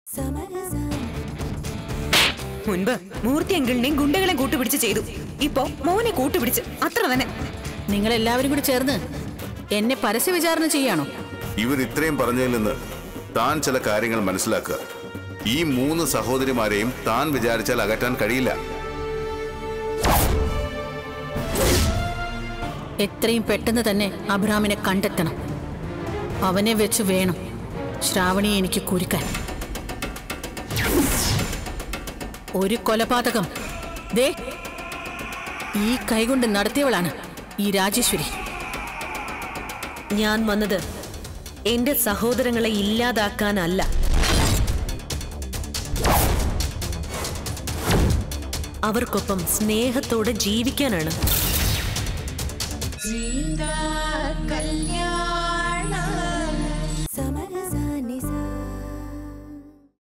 മുൻപ് മൂർത്തി അങ്കിളിനെയും ഗുണ്ടകളെയും കൂട്ടുപിടിച്ച് ചെയ്തു ഇപ്പൊ മോനെ കൂട്ടുപിടിച്ച് അത്ര തന്നെ നിങ്ങൾ എല്ലാവരും കൂടി ചേർന്ന് എന്നെ പരസ്യ വിചാരണ ചെയ്യാണോ ഇവർ ഇത്രയും പറഞ്ഞതിൽ നിന്ന് താൻ ചില കാര്യങ്ങൾ മനസ്സിലാക്കുക ഈ മൂന്ന് സഹോദരിമാരെയും താൻ വിചാരിച്ചാൽ അകറ്റാൻ കഴിയില്ല എത്രയും പെട്ടെന്ന് തന്നെ അബ്രാമിനെ കണ്ടെത്തണം അവനെ വെച്ച് വേണം ശ്രാവണിയെ എനിക്ക് കുരുക്കാൻ ഒരു കൊലപാതകം ദേ ഈ കൈകൊണ്ട് നടത്തിയവളാണ് ഈ രാജേശ്വരി ഞാൻ വന്നത് എന്റെ സഹോദരങ്ങളെ ഇല്ലാതാക്കാനല്ല അവർക്കൊപ്പം സ്നേഹത്തോടെ ജീവിക്കാനാണ് കല്യാണം